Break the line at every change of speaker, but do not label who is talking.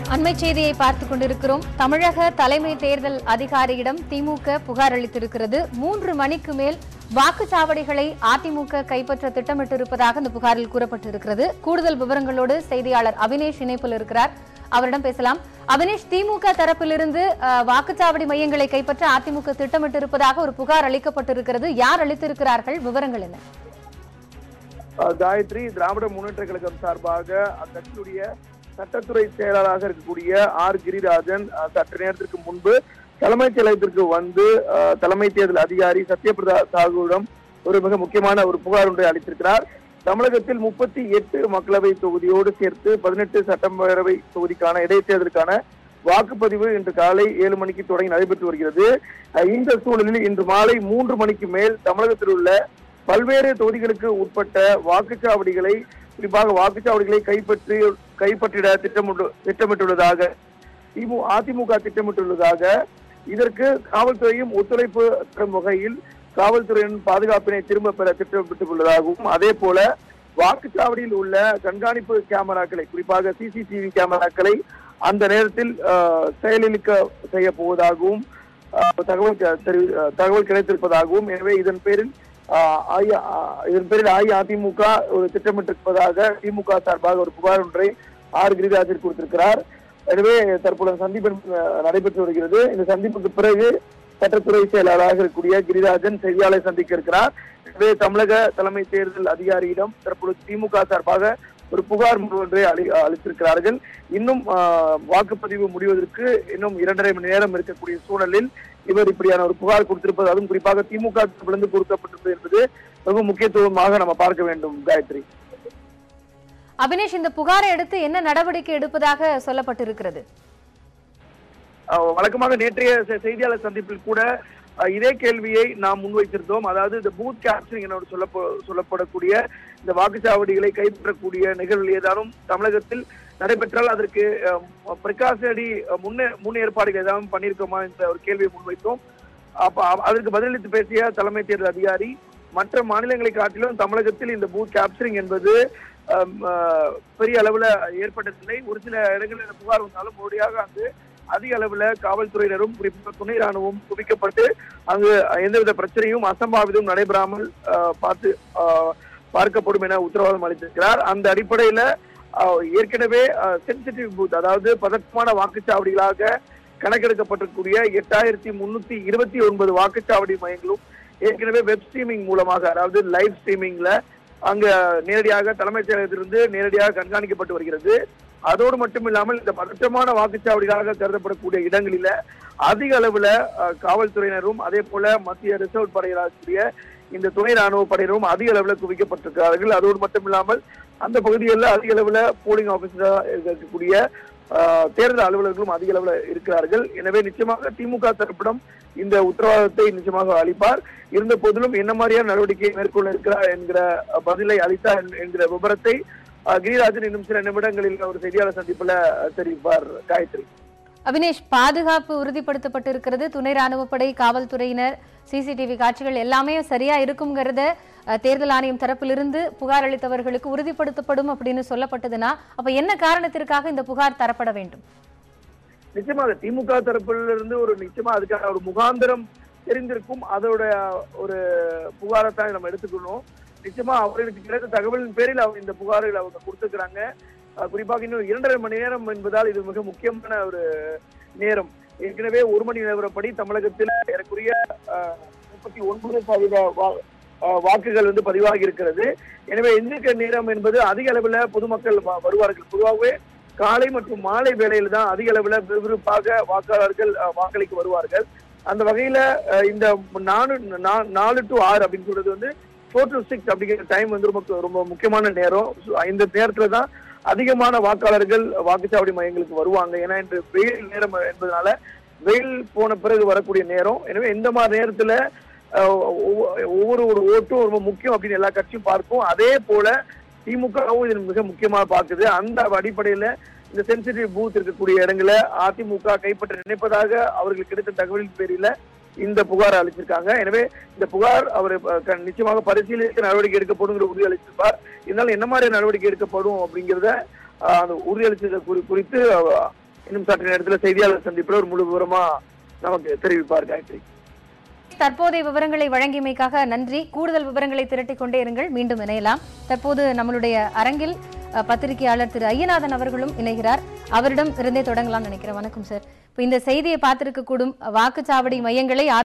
அண்மை செய்தியை பார்த்துக் கொண்டிருக்கிறோம் தமிழக தலைமை தேர்தல் அதிகாரியிடம் திமுக புகார் அளித்திருக்கிறது மூன்று மணிக்கு மேல் வாக்குச்சாவடிகளை அதிமுக கைப்பற்ற திட்டமிட்டிருப்பதாக இந்த புகாரில் கூறப்பட்டிருக்கிறது கூடுதல் விவரங்களோடு செய்தியாளர் அவினேஷ் இணைப்பில் இருக்கிறார் அவரிடம் பேசலாம் அவினேஷ் திமுக தரப்பிலிருந்து அஹ், வாக்குச்சாவடி மையங்களை கைப்பற்ற அதிமுக திட்டமிட்டிருப்பதாக ஒரு புகார் அளிக்கப்பட்டிருக்கிறது யார் அளித்திருக்கிறார்கள் விவரங்கள் என்ன
அஹ் காயத்ரி திராவிட முன்னேற்ற கழகம் சார்பாக அக்கட்சியுடைய சட்டத்துறை செயலாளராக இருக்கக்கூடிய ஆர் கிரிராஜன் அஹ், சற்று நேரத்திற்கு முன்பு தலைமைச் செயலகத்திற்கு வந்து அஹ், தலைமை தேர்தல் அதிகாரி சத்யபிரதா சாகுவிடம் ஒரு மிக முக்கியமான ஒரு புகார் ஒன்றை அளித்திருக்கிறார் தமிழகத்தில் முப்பத்தி எட்டு மக்களவை தொகுதியோடு சேர்த்து பதினெட்டு சட்டப்பேரவை தொகுதிக்கான இடைத்தேர்தலுக்கான வாக்குப்பதிவு இன்று காலை ஏழு மணிக்கு தொடங்கி நடைபெற்று வருகிறது அஹ், இந்த சூழலில் இன்று மாலை மூன்று மணிக்கு மேல் தமிழகத்தில் உள்ள பல்வேறு தொகுதிகளுக்கு உட்பட்ட வாக்குச்சாவடிகளை குறிப்பாக வாக்குச்சாவடிகளை கைப்பற்றி கைப்பற்றிட திட்டமிட்டு திட்டமிட்டுள்ளதாக திமு அதிமுக திட்டமிட்டுள்ளதாக இதற்கு காவல்துறையும் ஒத்துழைப்பு தரும் வகையில் காவல்துறையின் பாதுகாப்பினை திரும்ப பெற திட்டமிட்டுள்ளதாகவும் அதே போல வாக்குச்சாவடியில் உள்ள கண்காணிப்பு கேமராக்களை குறிப்பாக சிசிடிவி கேமராக்களை அந்த நேரத்தில் அஹ், செயலிழக்க செய்ய போவதாகவும் அஹ், தகவல் க- தெரி- அஹ், தகவல் கிடைத்திருப்பதாகவும் எனவே இதன் பேரில் ஆஹ் அஇ- ஆஹ் இதன் பேரில் அஇஅதிமுக ஒரு திட்டமிட்டிருப்பதாக திமுக சார்பாக ஒரு புகார் ஒன்றை ஆர் கிரிராஜர் கொடுத்திருக்கிறார் எனவே தற்போது சந்திப்பு அஹ், நடைபெற்று வருகிறது இந்த சந்திப்புக்கு பிறகு சட்டத்துறை செயலாளராக இருக்கக்கூடிய கிரிராஜன் செய்தியாளரை சந்திக்க இருக்கிறார் எனவே தமிழக தலைமை தேர்தல் அதிகாரியிடம் தற்பொழுது திமுக சார்பாக ஒரு புகார் மனு ஒன்றை அளி அளித்திருக்கிறார்கள் இன்னும் ஆஹ், வாக்குப்பதிவு முடிவதற்கு இன்னும் இரண்டரை மணி நேரம் இருக்கக்கூடிய சூழலில் இவர் இப்படியான ஒரு புகார் கொடுத்திருப்பது அதுவும் குறிப்பாக திமுக தரப்பிலிருந்து கொடுக்கப்பட்டிருப்பது என்பது மிக முக்கியத்துவமாக நம்ம பார்க்க வேண்டும் காயத்ரி
அவினேஷ் இந்த புகாரை அடுத்து என்ன நடவடிக்கை எடுப்பதாக சொல்லப்பட்டிருக்கிறது
அஹ் வழக்கமாக நேற்றைய செ- செய்தியாளர் சந்திப்பில் கூட அஹ், இதே கேள்வியை நாம் முன்வைத்திருந்தோம் அதாவது இந்த பூத் கேப்சரிங் என சொல்லப்ப சொல்லப்படக்கூடிய இந்த வாக்குச்சாவடிகளை கைப்பற்றக்கூடிய நிகழ்வு ஏதானும் தமிழகத்தில் நடைபெற்றால் அதற்கு பிரிகாஷனரி முன்னே முன் ஏற்பாடுகள் ஏதாவது பண்ணியிருக்கோமா என்ற ஒரு கேள்வியை முன்வைத்தோம் அப்ப அ- அதற்கு பதிலளித்து பேசிய தலைமை தேர்தல் அதிகாரி மற்ற மாநிலங்களை காட்டிலும் தமிழகத்தில் இந்த பூத் கேப்சரிங் என்பது அம், அஹ், பெரிய அளவுல ஏற்பட்டதில்லை ஒரு சில இடங்களில் இந்த புகார் வந்தாலும் உடனடியாக அங்கு அதிக அளவுல காவல்துறையினரும் குறிப்பாக துணை ராணுவம் குவிக்கப்பட்டு அங்கு எந்தவித பிரச்சனையும் அசம்பாவிதம் நடைபெறாமல் அஹ், பார்த்து அஹ், பார்க்கப்படும் என உத்தரவாதம் அளித்திருக்கிறார் அந்த அடிப்படையில அஹ், ஏற்கனவே சென்சிட்டிவ் பூத் அதாவது பதட்டமான வாக்குச்சாவடிகளாக கணக்கெடுக்கப்பட்டிருக்கூடிய எட்டாயிரத்தி முன்னூத்தி இருபத்தி ஒன்பது வாக்குச்சாவடி மையங்களும் ஏற்கனவே வெப் ஸ்ட்ரீமிங் மூலமாக அதாவது லைவ் ஸ்ட்ரீமிங்ல அங்க நேரடியாக தலைமைச் செயலகத்திலிருந்து நேரடியாக கண்காணிக்கப்பட்டு வருகிறது அதோடு மட்டும் இல்லாமல் இந்த பதற்றமான வாக்குச்சாவடிகளாக கருதப்படக்கூடிய இடங்களில அதிக அளவுல அஹ், காவல்துறையினரும் அதே போல மத்திய ரிசர்வ் படையிலாகக்கூடிய இந்த துணை ராணுவ படையினரும் அதிக அளவுல குவிக்கப்பட்டிருக்கிறார்கள் அதோடு மட்டும் இல்லாமல் அந்த பகுதிகளில் அதிக அளவுல போலிங் ஆபீசராக இருக்கக்கூடிய அஹ், தேர்தல் அலுவலர்களும் அதிக அளவுல இருக்கிறார்கள் எனவே நிச்சயமாக திமுக தரப்பிடம் இந்த உத்தரவாதத்தை நிச்சயமாக அளிப்பார் இருந்த போதிலும் என்ன மாதிரியான நடவடிக்கை மேற்கொள்ள இருக்கிறார் என்கிற அஹ், பதிலை அளித்தார் என்- என்கிற விவரத்தை அஹ், கிரிராஜன் இன்னும் சில நிமிடங்களில் ஒரு செய்தியாளர் சந்திப்புல அஹ், தெரிவிப்பார் காயத்ரி
அவினேஷ் பாதுகாப்பு உறுதிப்படுத்தப்பட்டிருக்கிறது துணை ராணுவப்படை காவல்துறையினர் சிசிடிவி காட்சிகள் எல்லாமே சரியா இருக்குங்கிறத அஹ், தேர்தல் ஆணையம் தரப்பிலிருந்து புகார் அளித்தவர்களுக்கு உறுதிப்படுத்தப்படும் அப்படின்னு சொல்லப்பட்டதுன்னா அப்ப என்ன காரணத்திற்காக இந்த புகார் தரப்பட வேண்டும்
நிச்சயமாக திமுக தரப்பிலிருந்து ஒரு நிச்சயமா அதுக்கான ஒரு முகாந்திரம் தெரிந்திருக்கும் அதோட ஒரு புகாரைத்தான் நம்ம எடுத்துக்கணும் நிச்சயமா அவர்களுக்கு கிடைத்த தகவலின் பேரில் அவங்க இந்த புகாரில் அவங்க கொடுத்துக்கிறாங்க அஹ் குறிப்பாக இன்னும் இரண்டரை மணி நேரம் என்பதால் இது மிக முக்கியமான ஒரு நேரம் ஏற்கனவே ஒரு மணி நிலவரப்படி தமிழகத்தில் ஏறக்குறைய அஹ், முப்பத்தி ஒன்பது சதவீத வா- அஹ், வாக்குகள் வந்து பதிவாகி இருக்கிறது எனவே எண்ணிக்கை நேரம் என்பது அதிக அளவில் பொதுமக்கள் வ- வருவார்கள் பொதுவாகவே காலை மற்றும் மாலை வேளையில் தான் அதிக அளவில் விறுவிறுப்பாக வாக்காளர்கள் அஹ், வாக்களிக்க வருவார்கள் அந்த வகையில அஹ், இந்த நாலு நா- நாலு டு ஆறு அப்படின்னு சொல்றது வந்து ஃபோர் டு சிக்ஸ் அப்படிங்கிற டைம் வந்து ரொம்ப ரொம்ப முக்கியமான நேரம் So, இந்த நேரத்துல தான் அதிகமான வாக்காளர்கள் வாக்குச்சாவடி மையங்களுக்கு வருவாங்க ஏன்னா இன்று வெயில் நேரம் என்பதனால வெயில் போன பிறகு வரக்கூடிய நேரம் எனவே இந்த மாதிரி நேரத்துல அஹ், ஒவ்வொ- ஒவ்வொரு ஒரு ஓட்டும் ரொம்ப முக்கியம் அப்படின்னு எல்லா கட்சியும் பார்க்கும் அதே போல திமுகவும் இதில் மிக முக்கியமா பார்க்குது அந்த அடிப்படையில இந்த சென்சிட்டிவ் பூத் இருக்கக்கூடிய இடங்களை அதிமுக கைப்பற்ற நினைப்பதாக அவர்களுக்கு கிடைத்த தகவலின் பேரில இந்த புகார் அளிச்சிருக்காங்க எனவே இந்த புகார் அவர் அஹ், க- நிச்சயமாக பரிசீலித்து நடவடிக்கை எடுக்கப்படுங்கிற உறுதி அளிச்சிருப்பார் இருந்தாலும் என்ன மாதிரி நடவடிக்கை எடுக்கப்படும் அப்படிங்கிறத அஹ், அந்த உறுதியளித்தது குறி குறித்து அஹ், இன்னும் சற்று நேரத்தில் செய்தியாளர் சந்திப்பில் ஒரு முழு விவரமா நமக்கு தெரிவிப்பார் காயத்ரி
தற்போதைய விவரங்களை வழங்கியமைக்காக நன்றி கூடுதல் விவரங்களை திரட்டிக் கொண்டே இருங்கள் மீண்டும் இணையலாம் தற்போது நம்மளுடைய அரங்கில் அஹ், பத்திரிகையாளர் திரு ஐயநாதன் அவர்களும் இணைகிறார் அவரிடம் இருந்தே தொடங்கலாம்னு நினைக்கிறேன் வணக்கம் சார் இப்போ இந்த செய்தியை பார்த்திருக்க கூடும் வாக்குச்சாவடி மையங்களை